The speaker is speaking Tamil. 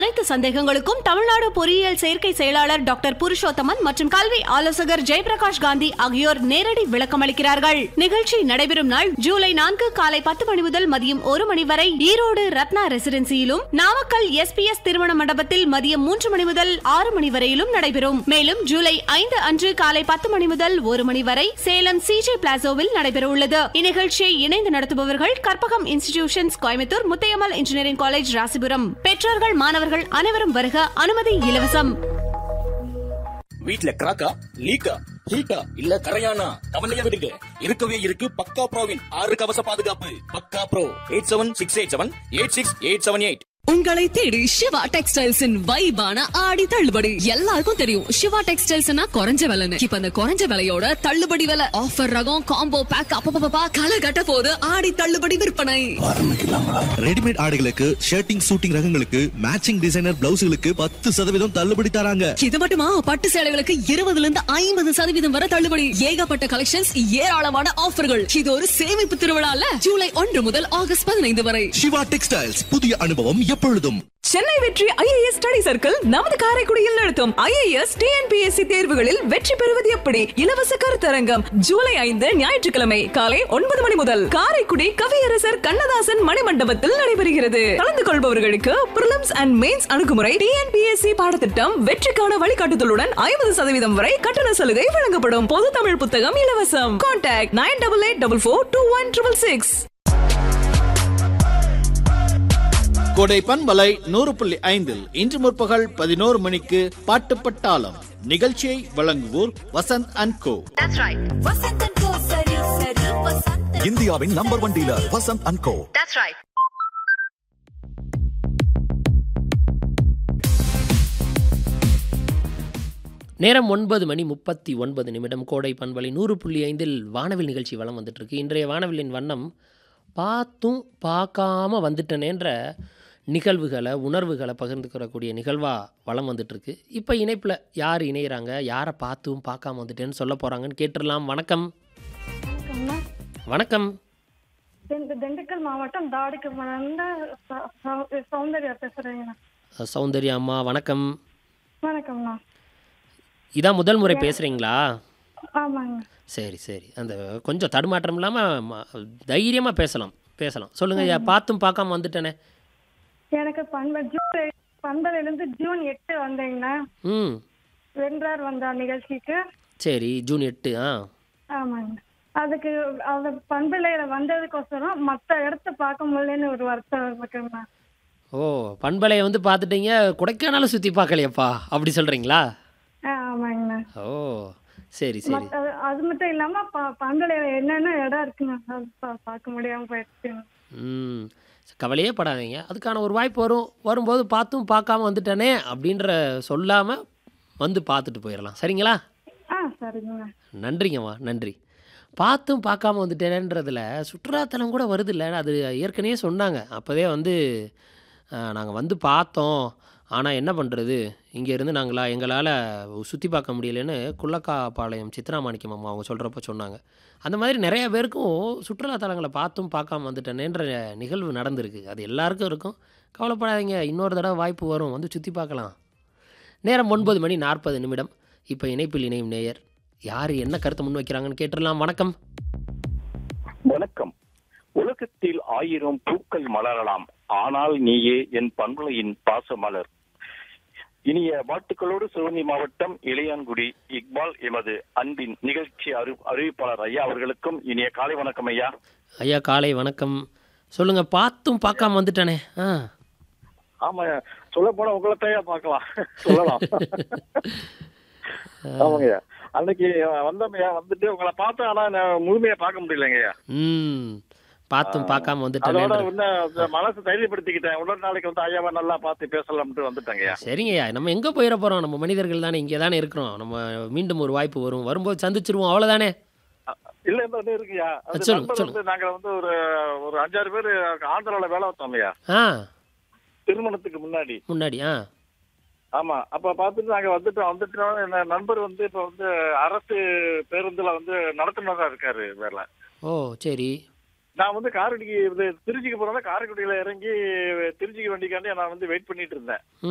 அனைத்து சந்தேகங்களுக்கும் தமிழ்நாடு பொறியியல் சேர்க்கை செயலாளர் டாக்டர் புருஷோத்தமன் மற்றும் கல்வி ஆலோசகர் ஜெயபிரகாஷ் காந்தி ஆகியோர் நேரடி விளக்கமளிக்கிறார்கள் நிகழ்ச்சி நடைபெறும் நாள் ஜூலை நான்கு காலை பத்து மணி முதல் மதியம் ஒரு மணி வரை ஈரோடு ரத்னா ரெசிடென்சியிலும் நாமக்கல் எஸ்பிஎஸ் திருமண மண்டபத்தில் மதியம் மூன்று மணி முதல் ஆறு மணி வரையிலும் நடைபெறும் மேலும் ஜூலை ஐந்து அன்று காலை பத்து மணி முதல் ஒரு மணி வரை சேலம் சிஜே பிளாசோவில் நடைபெறவுள்ளது இந்நிகழ்ச்சியை இணைந்து நடத்துபவர்கள் Karpagam institutions Coimbatore Muthayammal engineering college Rasipuram பெற்றோர்கள் மாணவர்கள் அனைவரும் வருக அனுமதி இலவசம் வீட்ல கிராக்கா லீக்கா ஹீட்டா இல்ல கரையானா கவலைய விடுங்க இருக்கவே இருக்கு பக்கா ப்ரோவின் ஆறு கவச பாதுகாப்பு பக்கா bro eight seven six eight seven eight six eight seven eight உங்களை தேடி சிவா டெக்ஸ்டைல்ஸின் வைபான ஆடி தள்ளுபடி எல்லாருக்கும் தெரியும் சிவா டெக்ஸ்டைல்ஸ்னா குறைஞ்ச விலைன்னு இப்ப அந்த குறைஞ்ச விலையோட தள்ளுபடி விலை ஆஃபர் ரகம் காம்போ பேக் அப்பப்பா களை கட்ட போது ஆடி தள்ளுபடி விற்பனை ரெடிமேட் ஆடைகளுக்கு ஷர்ட்டிங் சூட்டிங் ரகங்களுக்கு மேட்சிங் டிசைனர் பிளவுஸ்களுக்கு பத்து சதவீதம் தள்ளுபடி தராங்க இது மட்டுமா பட்டு சேலைகளுக்கு இருபதுல இருந்து ஐம்பது சதவீதம் வரை தள்ளுபடி ஏகப்பட்ட கலெக்ஷன்ஸ் ஏராளமான ஆஃபர்கள் இது ஒரு சேமிப்பு திருவிழால ஜூலை ஒன்று முதல் ஆகஸ்ட் பதினைந்து வரை சிவா டெக்ஸ்டைல்ஸ் புதிய அனுபவம் எப்பொழுதும் சென்னை வெற்றி ஐஏஎஸ் ஸ்டடி சர்க்கிள் நமது காரைக்குடியில் நடத்தும் ஐஏஎஸ் டிஎன்பிஎஸ்சி தேர்வுகளில் வெற்றி பெறுவது எப்படி இலவச கருத்தரங்கம் ஜூலை ஐந்து ஞாயிற்றுக்கிழமை காலை ஒன்பது மணி முதல் காரைக்குடி கவியரசர் கண்ணதாசன் மணிமண்டபத்தில் நடைபெறுகிறது கலந்து கொள்பவர்களுக்கு பிரிலிம்ஸ் அண்ட் மெயின்ஸ் அணுகுமுறை டிஎன்பிஎஸ்சி பாடத்திட்டம் வெற்றிக்கான வழிகாட்டுதலுடன் ஐம்பது சதவீதம் வரை கட்டண சலுகை வழங்கப்படும் பொது தமிழ் புத்தகம் இலவசம் contact nine double eight double four two one triple six Kodai பண்பலை நூறு புள்ளி ஐந்தில் இன்று முற்பகல் பதினோரு மணிக்கு பாட்டு பட்டாளம் நிகழ்ச்சியை வழங்குவோர் வசந்த் அண்ட் கோ இந்தியாவின் number one dealer Vasanth and co நேரம் ஒன்பது மணி முப்பத்தி ஒன்பது நிமிடம் கோடை பண்பலை நூறு புள்ளி ஐந்தில் வானவில் நிகழ்ச்சி வலம் வந்துட்டுருக்கு இன்றைய வானவிலின் வண்ணம் பார்த்தும் பார்க்காம வந்துட்டனேன்ற நிகழ்வுகளை உணர்வுகளை பகிர்ந்துக்கிறக்கூடிய நிகழ்வாக வலம் வந்துட்டுருக்கு இப்போ இணைப்பில் யார் இணையிறாங்க யாரை பார்த்தும் பார்க்காம வந்துட்டேன்னு சொல்ல போகிறாங்கன்னு கேட்டுடலாம் வணக்கம் வணக்கம் திண்டு- திண்டுக்கல் மாவட்டம் தாடிக்கு மணந்த ச- சௌ- சௌந்தர்யா பேசுறேங்கண்ணா சௌந்தர்யா அம்மா வணக்கம் வணக்கம்ண்ணா இதான் முதல் முறை பேசுகிறீங்களா ஆமாங்க சரி சரி அந்த கொஞ்சம் தடுமாற்றம் இல்லாமல் தைரியமாக பேசலாம் பேசலாம் சொல்லுங்கள் ஐயா பார்த்தும் பார்க்காம வந்துட்டேனே எனக்கு பண்ப ஜூன் பண்பலிருந்து ஜூன் எட்டு வந்தீங்கண்ணா ம் வென்றார் வந்தார் நிகழ்ச்சிக்கு சரி ஜூன் எட்டு ஆ ஆமாங்க அதுக்கு அது பண்பிலையில வந்ததுக்கோசரம் மற்ற இடத்த பார்க்க முடியலன்னு ஒரு வருத்தம் இருக்குங்கண்ணா ஓ பண்பலையை வந்து பார்த்துட்டீங்க கொடைக்கானலை சுற்றி பார்க்கலையப்பா அப்படி சொல்கிறீங்களா ஆ, ஆமாங்கண்ணா ஓ சரி சரி மத்த அது மட்டும் இல்லாம ப- பண்பலையில என்னென்ன இடம் இருக்குங்க அது பா- பார்க்க முடியாம போயிடுச்சுங்க ம் கவலையே படாதீங்க அதுக்கான ஒரு வாய்ப்பு வரும் வரும்போது பார்த்தும் பார்க்காம வந்துட்டேனே அப்படின்ற சொல்லாமல் வந்து பார்த்துட்டு போயிடலாம் சரிங்களா ஆ சரிங்கண்ணா நன்றிங்கம்மா நன்றி பார்த்தும் பார்க்காம வந்துட்டேனன்றதில் சுற்றுலாத்தலம் கூட வருது இல்லை அது ஏற்கனவே சொன்னாங்க அப்போதே வந்து நாங்கள் வந்து பார்த்தோம் ஆனால் என்ன பண்ணுறது இங்கேருந்து நாங்களா எங்களால் சுற்றி பார்க்க முடியலன்னு குள்ளக்காப்பாளையம் சித்ராமாணிக்கம் அம்மா அவங்க சொல்கிறப்ப சொன்னாங்க அந்த மாதிரி நிறைய பேருக்கும் சுற்றுலாத்தலங்களை பார்த்தும் பார்க்காம வந்துட்டேனேன்ற நிகழ்வு நடந்திருக்கு அது எல்லாருக்கும் இருக்கும் கவலைப்படாதீங்க இன்னொரு தடவை வாய்ப்பு வரும் வந்து சுற்றி பார்க்கலாம் நேரம் ஒன்பது மணி நாற்பது நிமிடம் இப்போ இணைப்பில் இணையும் நேயர் யார் என்ன கருத்தை முன் வைக்கிறாங்கன்னு கேட்டுடலாம் வணக்கம் வணக்கம் உலகத்தில் ஆயிரம் பூக்கள் மலரலாம் ஆனால் நீயே என் பண்புலையின் பாச மலர் இனிய வாழ்த்துக்களோடு சிவகங்கை மாவட்டம் இளையான்குடி இக்பால் எமது அன்பின் நிகழ்ச்சி அறி அறிவிப்பாளர் ஐயா அவர்களுக்கும் இனிய காலை வணக்கம் ஐயா ஐயா காலை வணக்கம் சொல்லுங்கள் பார்த்தும் பார்க்காம வந்துட்டானே ஆ ஆமா சொல்ல போனா உங்களைத்தையா பார்க்கலாம் சொல்லலாம் ஆமாங்கய்யா அன்னைக்கு வந்தோம்யா வந்துட்டு உங்களை பார்த்தேன் ஆனா நான் முழுமையா பார்க்க முடியலங்கய்யா ம் பார்த்தும் பார்க்காம அதோட வந்துட்டானே இன்னும் அந்த மனசு தைரியப்படுத்திக்கிட்டேன் உடல் நாளைக்கு வந்து ஐயாவை நல்லா பார்த்து பேசலாம்ட்டு வந்துட்டேங்கய்யா சரிங்கய்யா நம்ம எங்கே போயிட போகிறோம் நம்ம மனிதர்கள் தானே இங்கே தானே இருக்கிறோம் நம்ம மீண்டும் ஒரு வாய்ப்பு வரும் வரும்போது சந்திச்சிருவோம் அவ்வளோதானே இல்ல இந்த ஒண்ணு இருக்குயா அது சொல்லுங்க, நண்பர் சொல்லுங்க. வந்து நாங்க வந்து ஒரு ஒரு அஞ்சாறு பேர் ஆந்திரால வேலை பார்த்தோம்யா ஆ திருமணத்துக்கு முன்னாடி முன்னாடி ஆ ஆமா அப்ப பார்த்துட்டு நாங்க வந்துட்டோம் வந்துட்டோம் என் நண்பர் வந்து இப்ப வந்து அரசு பேருந்துல வந்து நடத்துனரா இருக்காரு வேலை ஓ சரி நான் வந்து காரைக்குடி இது திருச்சிக்கு போறதா காரைக்குடியில இறங்கி திருச்சிக்கு வண்டிக்காண்டி நான் வந்து வெயிட் பண்ணிட்டு இருந்தேன்